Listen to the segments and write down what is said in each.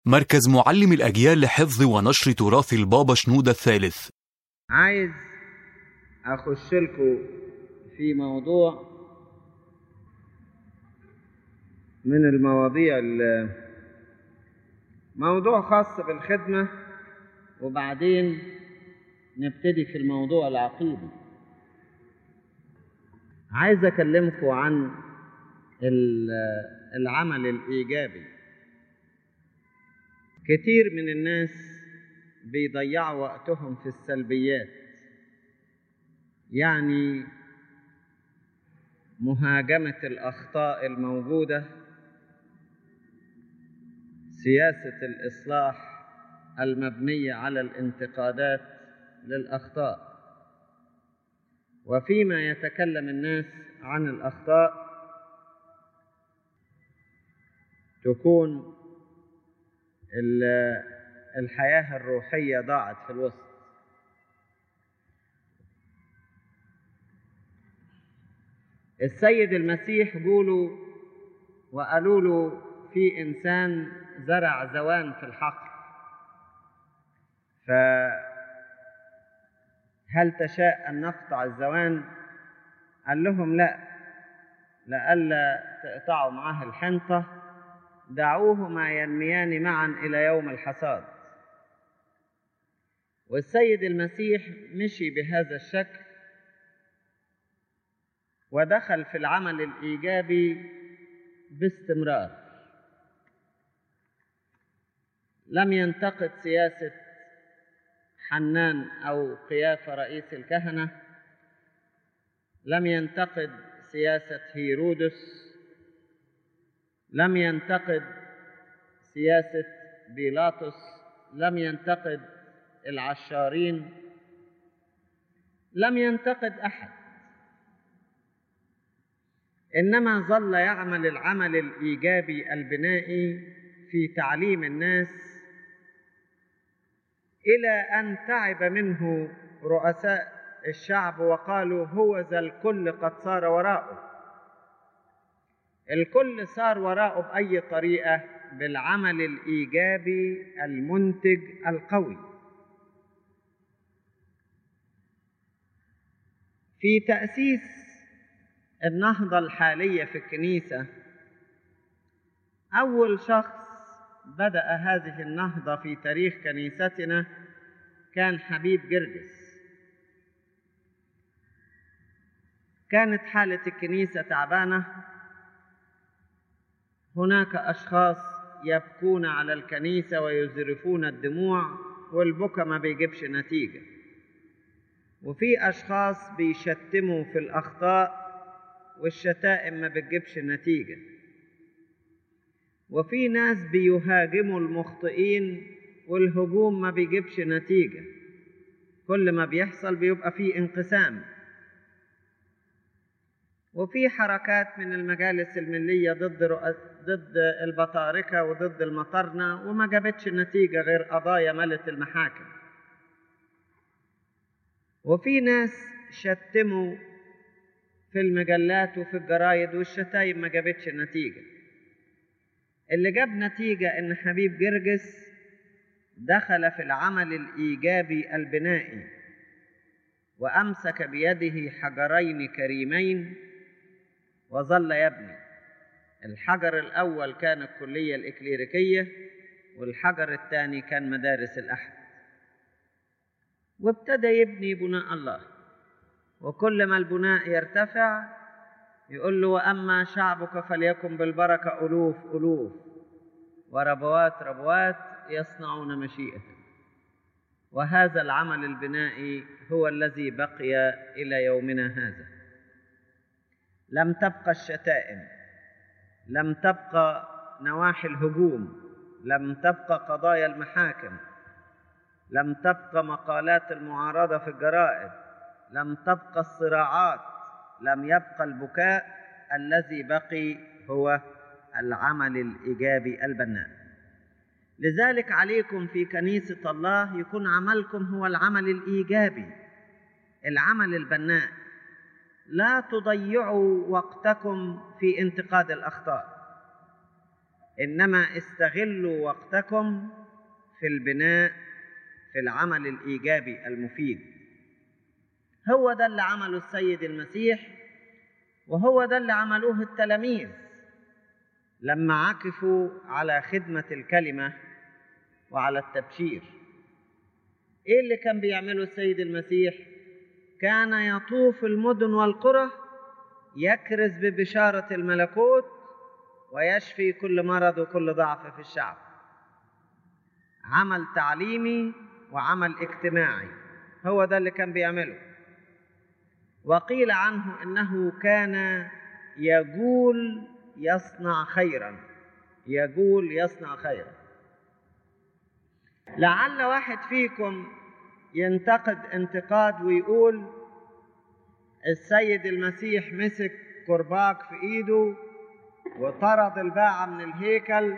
مركز معلم الأجيال لحفظ ونشر تراث البابا شنودة الثالث عايز اخش لكم في موضوع من المواضيع ال- موضوع خاص بالخدمة وبعدين نبتدي في الموضوع العقيدي عايز اكلمكم عن ال- العمل الايجابي كتير من الناس بيضيعوا وقتهم في السلبيات يعني مهاجمة الأخطاء الموجودة سياسة الإصلاح المبنية على الانتقادات للأخطاء وفيما يتكلم الناس عن الأخطاء تكون ال- الحياة الروحية ضاعت في الوسط السيد المسيح قولوا وقالوا له في إنسان زرع زوان في الحقل فهل تشاء أن نقطع الزوان قال لهم لا لئلا تقطعوا معاه الحنطة دعوهما ينميان معا إلى يوم الحصاد والسيد المسيح مشي بهذا الشكل ودخل في العمل الإيجابي باستمرار لم ينتقد سياسة حنان أو قيافة رئيس الكهنة لم ينتقد سياسة هيرودس لم ينتقد سياسة بيلاطس لم ينتقد العشارين لم ينتقد أحد إنما ظل يعمل العمل الإيجابي البنائي في تعليم الناس إلى أن تعب منه رؤساء الشعب وقالوا هو ذا الكل قد صار وراءه الكل صار وراءه بأي طريقة بالعمل الإيجابي المنتج القوي في تأسيس النهضة الحالية في الكنيسة أول شخص بدأ هذه النهضة في تاريخ كنيستنا كان حبيب جرجس كانت حالة الكنيسة تعبانة هناك أشخاص يبكون على الكنيسة ويزرفون الدموع والبكا ما بيجيبش نتيجة وفي أشخاص بيشتموا في الأخطاء والشتائم ما بتجيبش نتيجة وفي ناس بيهاجموا المخطئين والهجوم ما بيجيبش نتيجة كل ما بيحصل بيبقى فيه انقسام وفي حركات من المجالس الملية ضد رؤس ضد البطاركة وضد المطرنة وما جابتش نتيجة غير قضايا ملت المحاكم وفي ناس شتموا في المجلات وفي الجرايد والشتايم ما جابتش نتيجة اللي جاب نتيجة إن حبيب جرجس دخل في العمل الإيجابي البنائي وأمسك بيده حجرين كريمين وظل يبني الحجر الأول كان الكلية الإكليريكية والحجر الثاني كان مدارس الأحد وابتدى يبني بناء الله وكل ما البناء يرتفع يقول له وأما شعبك فليكن بالبركة ألوف ألوف وربوات ربوات يصنعون مشيئتك وهذا العمل البنائي هو الذي بقي إلى يومنا هذا لم تبقى الشتائم لم تبقى نواحي الهجوم لم تبقى قضايا المحاكم لم تبقى مقالات المعارضة في الجرائد لم تبقى الصراعات لم يبقى البكاء الذي بقي هو العمل الإيجابي البناء لذلك عليكم في كنيسة الله يكون عملكم هو العمل الإيجابي العمل البناء لا تضيعوا وقتكم في انتقاد الأخطاء انما استغلوا وقتكم في البناء في العمل الايجابي المفيد هو ده اللي عمله السيد المسيح وهو ده اللي عملوه التلاميذ لما عكفوا على خدمه الكلمه وعلى التبشير ايه اللي كان بيعمله السيد المسيح كان يطوف المدن والقرى يكرز ببشاره الملكوت ويشفي كل مرض وكل ضعف في الشعب عمل تعليمي وعمل اجتماعي هو ده اللي كان بيعمله وقيل عنه انه كان يقول يصنع خيرا يقول يصنع خيرا لعل واحد فيكم ينتقد انتقاد ويقول السيد المسيح مسك كرباج في ايده وطرد الباعة من الهيكل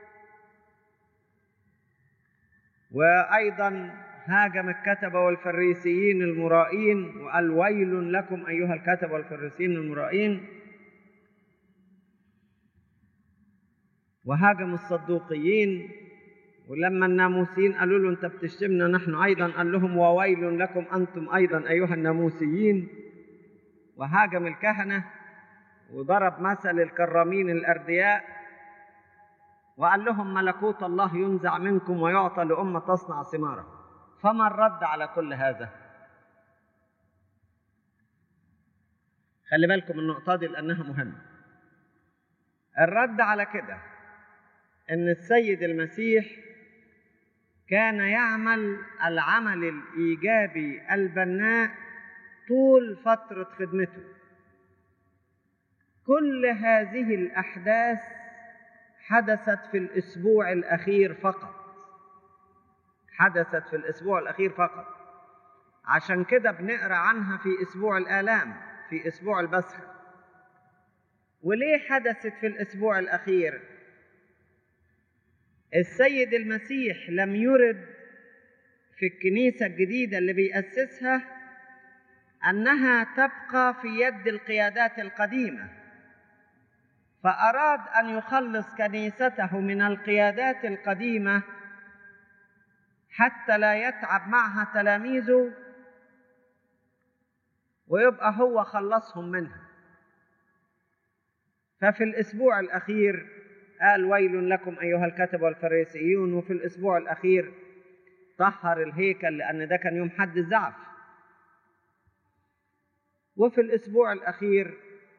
وأيضا هاجم الكتبة والفريسيين المرائين وقال ويل لكم أيها الكتبة والفريسيين المرائين وهاجم الصدوقيين ولما الناموسيين قالوا له انت بتشتمنا نحن ايضا قال لهم وويل لكم انتم ايضا ايها الناموسيين وهاجم الكهنه وضرب مثل الكرامين الاردياء وقال لهم ملكوت الله ينزع منكم ويعطى لامه تصنع ثمارا فما الرد على كل هذا خلي بالكم النقطه دي لانها مهمه الرد على كده ان السيد المسيح كان يعمل العمل الايجابي البناء طول فتره خدمته كل هذه الاحداث حدثت في الاسبوع الاخير فقط حدثت في الاسبوع الاخير فقط عشان كده بنقرا عنها في اسبوع الالام في اسبوع البسخه وليه حدثت في الاسبوع الاخير السيد المسيح لم يرد في الكنيسه الجديده اللي بيأسسها انها تبقى في يد القيادات القديمه فاراد ان يخلص كنيسته من القيادات القديمه حتى لا يتعب معها تلاميذه ويبقى هو خلصهم منها ففي الاسبوع الاخير قال ويل لكم ايها الكتب والفريسيون وفي الاسبوع الاخير طهر الهيكل لان ده كان يوم حد الزعف وفي الاسبوع الاخير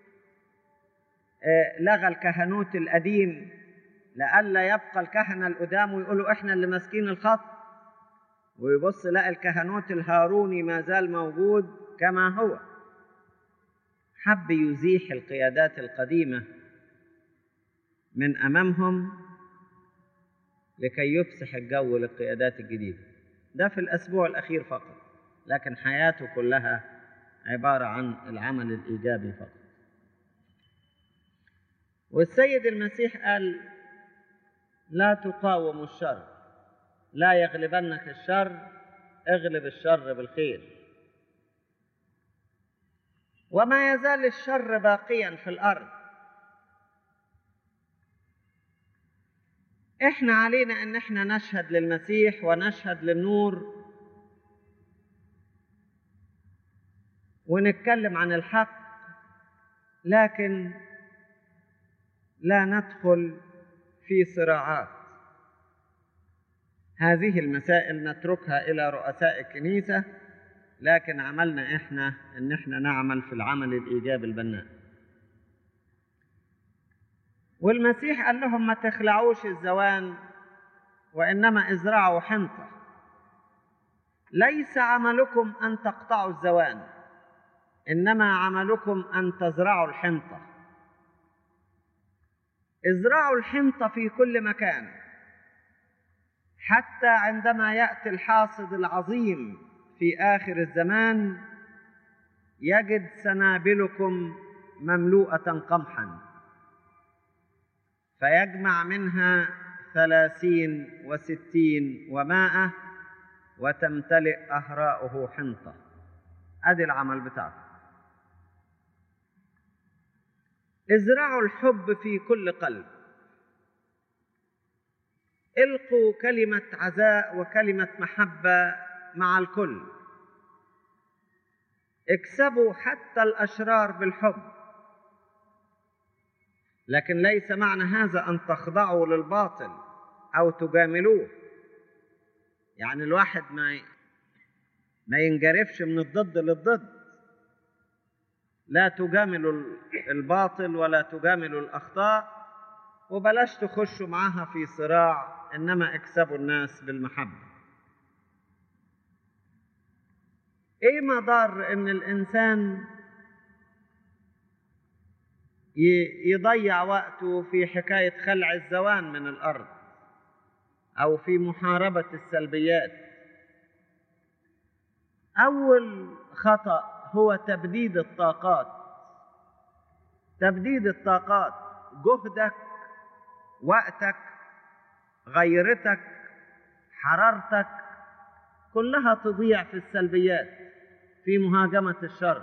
لغى الكهنوت القديم لئلا يبقى الكهنه القدام ويقولوا احنا اللي ماسكين الخط ويبص لقى الكهنوت الهاروني ما زال موجود كما هو حب يزيح القيادات القديمه من امامهم لكي يفسح الجو للقيادات الجديده ده في الاسبوع الاخير فقط لكن حياته كلها عباره عن العمل الايجابي فقط والسيد المسيح قال لا تقاوموا الشر لا يغلبنك الشر اغلب الشر بالخير وما يزال الشر باقيا في الارض احنا علينا ان احنا نشهد للمسيح ونشهد للنور ونتكلم عن الحق لكن لا ندخل في صراعات هذه المسائل نتركها الى رؤساء الكنيسه لكن عملنا احنا ان احنا نعمل في العمل الايجابي البناء والمسيح قال لهم ما تخلعوش الزوان وانما ازرعوا حنطه ليس عملكم ان تقطعوا الزوان انما عملكم ان تزرعوا الحنطه ازرعوا الحنطه في كل مكان حتى عندما ياتي الحاصد العظيم في اخر الزمان يجد سنابلكم مملوءه قمحا فيجمع منها ثلاثين وستين ومائة وتمتلئ أهراؤه حنطة أدي العمل بتاعته ازرعوا الحب في كل قلب القوا كلمة عزاء وكلمة محبة مع الكل اكسبوا حتى الأشرار بالحب لكن ليس معنى هذا أن تخضعوا للباطل أو تجاملوه يعني الواحد ما ما ينجرفش من الضد للضد لا تجاملوا الباطل ولا تجاملوا الأخطاء وبلاش تخشوا معاها في صراع إنما اكسبوا الناس بالمحبة ايه مضار ان الانسان يضيع وقته في حكايه خلع الزوان من الارض او في محاربه السلبيات اول خطا هو تبديد الطاقات تبديد الطاقات جهدك وقتك غيرتك حرارتك كلها تضيع في السلبيات في مهاجمة الشر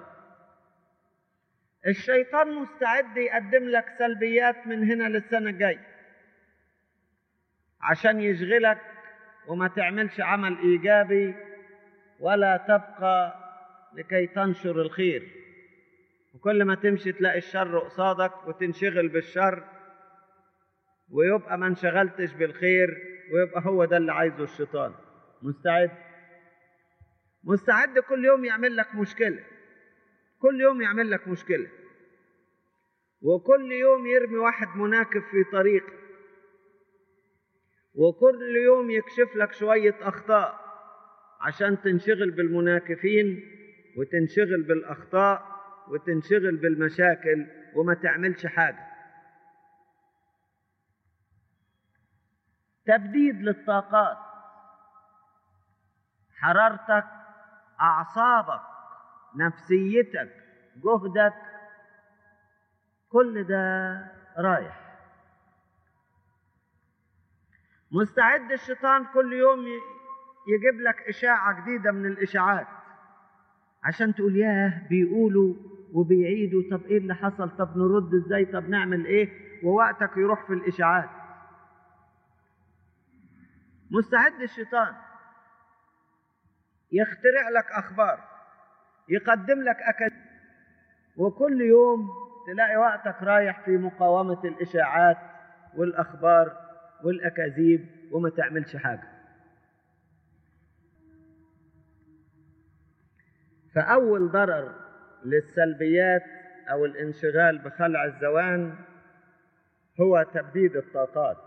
الشيطان مستعد يقدم لك سلبيات من هنا للسنة الجاية عشان يشغلك وما تعملش عمل إيجابي ولا تبقى لكي تنشر الخير وكل ما تمشي تلاقي الشر قصادك وتنشغل بالشر ويبقى ما انشغلتش بالخير ويبقى هو ده اللي عايزه الشيطان مستعد مستعد كل يوم يعمل لك مشكلة كل يوم يعمل لك مشكلة وكل يوم يرمي واحد مناكب في طريقك وكل يوم يكشف لك شوية أخطاء عشان تنشغل بالمناكفين وتنشغل بالأخطاء وتنشغل بالمشاكل وما تعملش حاجة تبديد للطاقات حرارتك أعصابك نفسيتك جهدك كل ده رايح مستعد الشيطان كل يوم يجيب لك إشاعة جديدة من الإشاعات عشان تقول ياه بيقولوا وبيعيدوا طب إيه اللي حصل طب نرد إزاي طب نعمل إيه ووقتك يروح في الإشاعات مستعد الشيطان يخترع لك أخبار يقدم لك أكاذيب وكل يوم تلاقي وقتك رايح في مقاومة الإشاعات والأخبار والأكاذيب وما تعملش حاجة فأول ضرر للسلبيات أو الانشغال بخلع الزوان هو تبديد الطاقات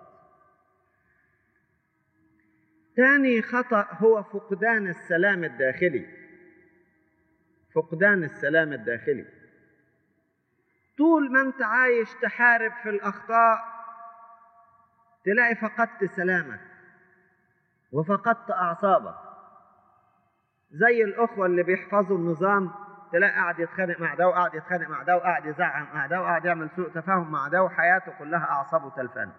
ثاني خطأ هو فقدان السلام الداخلي فقدان السلام الداخلي طول ما انت عايش تحارب في الأخطاء تلاقي فقدت سلامك وفقدت أعصابك زي الأخوة اللي بيحفظوا النظام تلاقي قاعد يتخانق مع ده وقاعد يتخانق مع ده وقاعد يزعق مع ده وقاعد يعمل سوء تفاهم مع ده وحياته كلها أعصابه تلفانه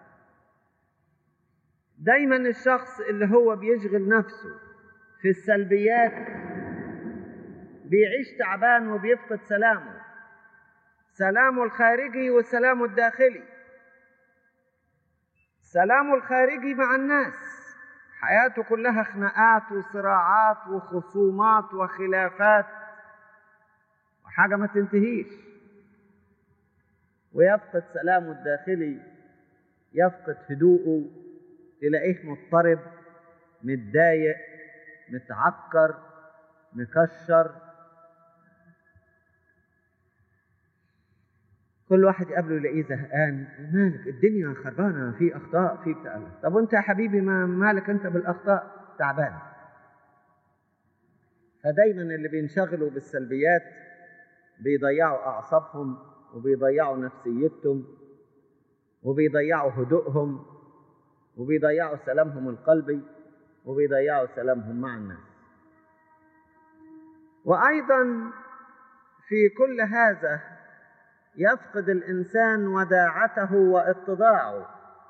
دايما الشخص اللي هو بيشغل نفسه في السلبيات بيعيش تعبان وبيفقد سلامه سلامه الخارجي وسلامه الداخلي سلامه الخارجي مع الناس حياته كلها خناقات وصراعات وخصومات وخلافات وحاجة ما تنتهيش ويفقد سلامه الداخلي يفقد هدوءه تلاقيه مضطرب متضايق متعكر مكشر كل واحد يقابله يلاقيه زهقان مالك الدنيا خربانه في اخطاء في بتاع طب وانت يا حبيبي ما مالك انت بالاخطاء تعبان فدايما اللي بينشغلوا بالسلبيات بيضيعوا اعصابهم وبيضيعوا نفسيتهم وبيضيعوا هدوءهم وبيضيعوا سلامهم القلبي وبيضيعوا سلامهم مع الناس وايضا في كل هذا يفقد الانسان وداعته واتضاعه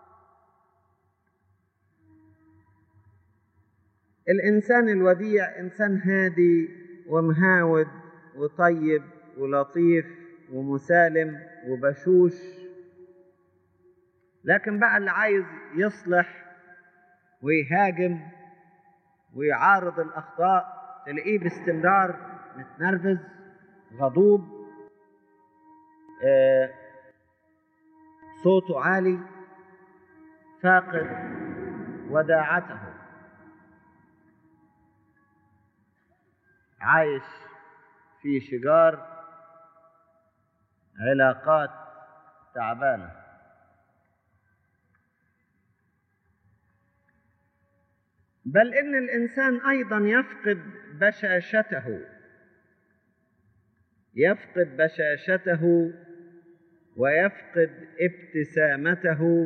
الانسان الوديع انسان هادي ومهاود وطيب ولطيف ومسالم وبشوش لكن بقى اللي عايز يصلح ويهاجم ويعارض الأخطاء تلاقيه باستمرار متنرفز غضوب آه، صوته عالي فاقد وداعته عايش في شجار علاقات تعبانه بل ان الانسان ايضا يفقد بشاشته يفقد بشاشته ويفقد ابتسامته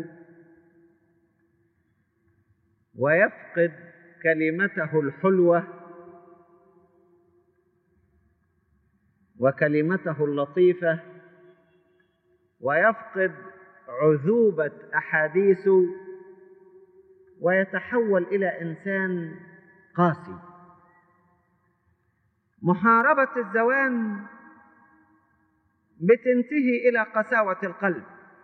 ويفقد كلمته الحلوه وكلمته اللطيفه ويفقد عذوبه احاديثه ويتحول الى انسان قاسي محاربه الزوان بتنتهي الى قساوه القلب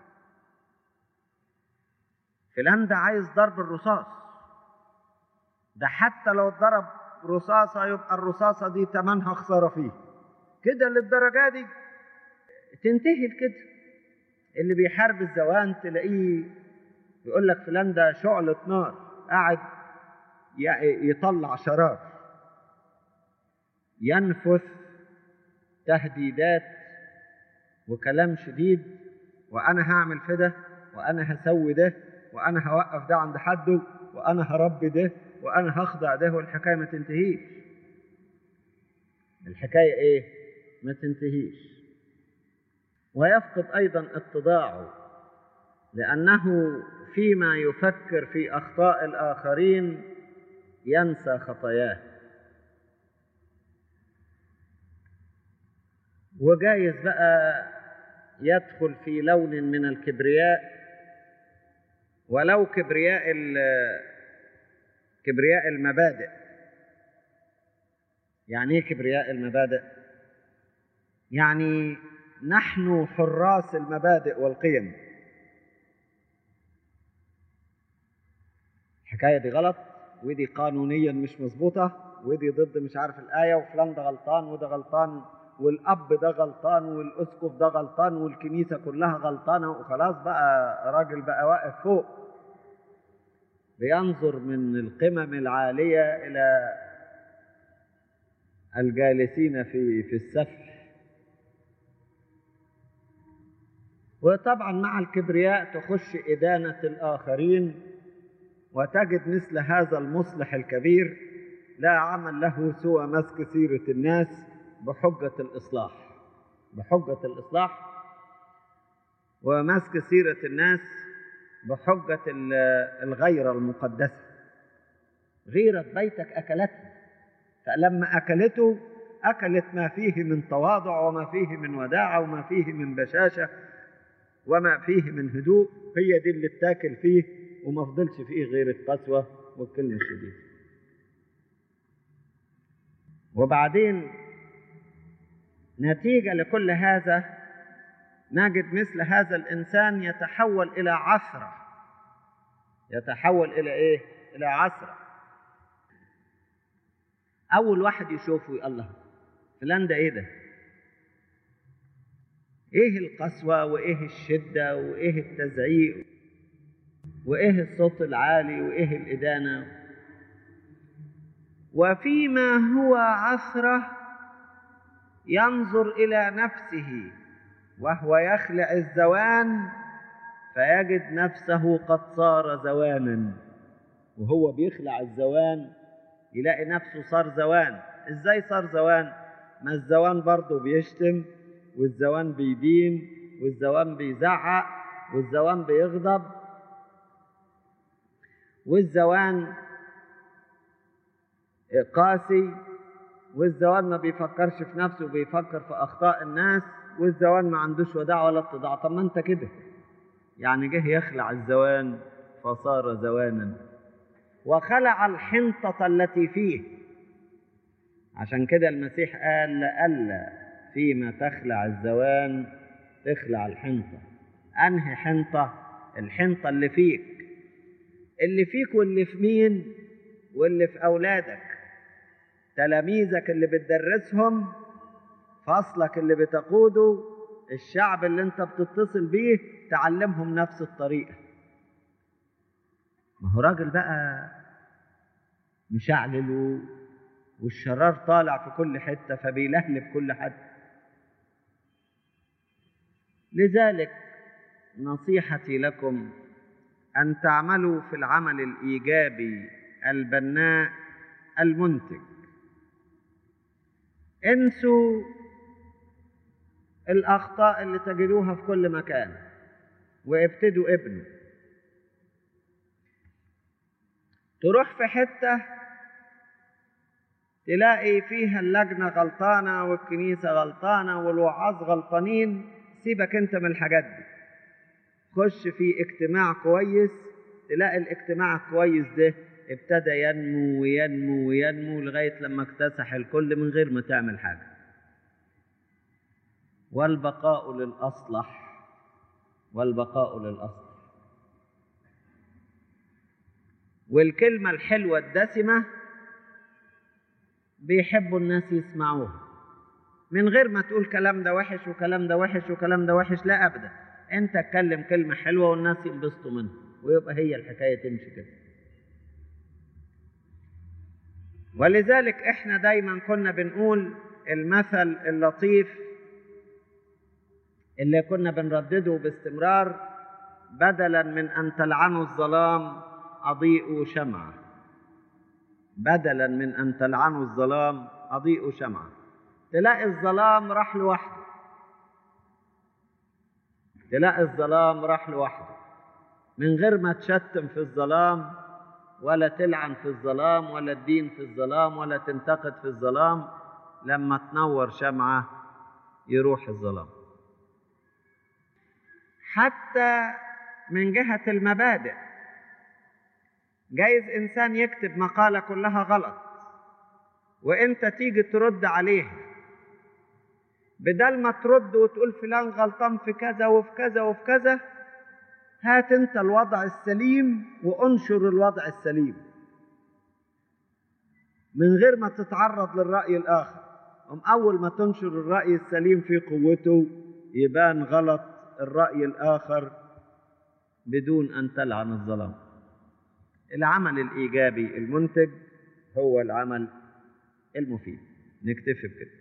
فلان عايز ضرب الرصاص ده حتى لو ضرب رصاصة يبقى الرصاصة دي تمنها خسارة فيه كده للدرجة دي تنتهي كده اللي بيحارب الزوان تلاقيه يقول لك فلان ده شعلة نار قاعد يطلع شرار ينفث تهديدات وكلام شديد وانا هعمل في ده وانا هسوي ده وانا هوقف ده عند حده وانا هربي ده وانا هخضع ده والحكايه ما تنتهيش الحكايه ايه ما تنتهيش ويفقد ايضا اتضاعه لانه فيما يفكر في اخطاء الاخرين ينسى خطاياه وجايز بقى يدخل في لون من الكبرياء ولو كبرياء كبرياء المبادئ يعني ايه كبرياء المبادئ يعني نحن حراس المبادئ والقيم الحكايه دي غلط ودي قانونيا مش مظبوطه ودي ضد مش عارف الايه وفلان ده غلطان وده غلطان والاب ده غلطان والاسقف ده غلطان والكنيسه كلها غلطانه وخلاص بقى راجل بقى واقف فوق بينظر من القمم العاليه الى الجالسين في في السفح وطبعا مع الكبرياء تخش ادانه الاخرين وتجد مثل هذا المصلح الكبير لا عمل له سوى مسك سيره الناس بحجة الإصلاح بحجة الإصلاح ومسك سيرة الناس بحجة الغيرة المقدسة غيرة بيتك أكلته فلما أكلته أكلت ما فيه من تواضع وما فيه من وداعة وما فيه من بشاشة وما فيه من هدوء هي دي اللي اتاكل فيه وما فضلش فيه غير القسوة والكلمة الشديدة وبعدين نتيجة لكل هذا نجد مثل هذا الإنسان يتحول إلى عثرة يتحول إلى إيه؟ إلى عثرة أول واحد يشوفه يقول الله فلان ده إيه ده؟ إيه القسوة وإيه الشدة وإيه التزعيق وإيه الصوت العالي وإيه الإدانة وفيما هو عثره ينظر الى نفسه وهو يخلع الزوان فيجد نفسه قد صار زوانا وهو بيخلع الزوان يلاقي نفسه صار زوان ازاي صار زوان ما الزوان برضه بيشتم والزوان بيدين والزوان بيزعق والزوان بيغضب والزوان قاسي والزوان ما بيفكرش في نفسه بيفكر في اخطاء الناس والزوان ما عندوش وداع ولا اتضاع طب ما انت كده يعني جه يخلع الزوان فصار زوانا وخلع الحنطة التي فيه عشان كده المسيح قال لألا فيما تخلع الزوان تخلع الحنطة أنهي حنطة الحنطة اللي فيك اللي فيك واللي في مين واللي في أولادك تلاميذك اللي بتدرسهم فصلك اللي بتقوده الشعب اللي انت بتتصل بيه تعلمهم نفس الطريقة ما هو راجل بقى مشعلل والشرار طالع في كل حتة فبيلهلب كل حد لذلك نصيحتي لكم أن تعملوا في العمل الإيجابي البناء المنتج انسوا الأخطاء اللي تجدوها في كل مكان وابتدوا ابنوا تروح في حتة تلاقي فيها اللجنة غلطانة والكنيسة غلطانة والوعاظ غلطانين سيبك انت من الحاجات دي خش في اجتماع كويس تلاقي الاجتماع الكويس ده ابتدى ينمو وينمو وينمو لغاية لما اكتسح الكل من غير ما تعمل حاجة والبقاء للأصلح والبقاء للأصلح والكلمة الحلوة الدسمة بيحبوا الناس يسمعوها من غير ما تقول كلام ده وحش وكلام ده وحش وكلام ده وحش لا أبدا أنت اتكلم كلمة حلوة والناس ينبسطوا منها ويبقى هي الحكاية تمشي كده ولذلك احنا دايما كنا بنقول المثل اللطيف اللي كنا بنردده باستمرار بدلا من ان تلعنوا الظلام اضيئوا شمعه بدلا من ان تلعنوا الظلام اضيئوا شمعه تلاقي الظلام راح لوحده تلاقي الظلام راح لوحده من غير ما تشتم في الظلام ولا تلعن في الظلام ولا تدين في الظلام ولا تنتقد في الظلام لما تنور شمعة يروح الظلام حتى من جهة المبادئ جايز إنسان يكتب مقالة كلها غلط وإنت تيجي ترد عليها بدل ما ترد وتقول فلان غلطان في كذا وفي كذا وفي كذا هات انت الوضع السليم وانشر الوضع السليم من غير ما تتعرض للرأي الآخر أم أول ما تنشر الرأي السليم في قوته يبان غلط الرأي الآخر بدون أن تلعن الظلام العمل الإيجابي المنتج هو العمل المفيد نكتفي بكده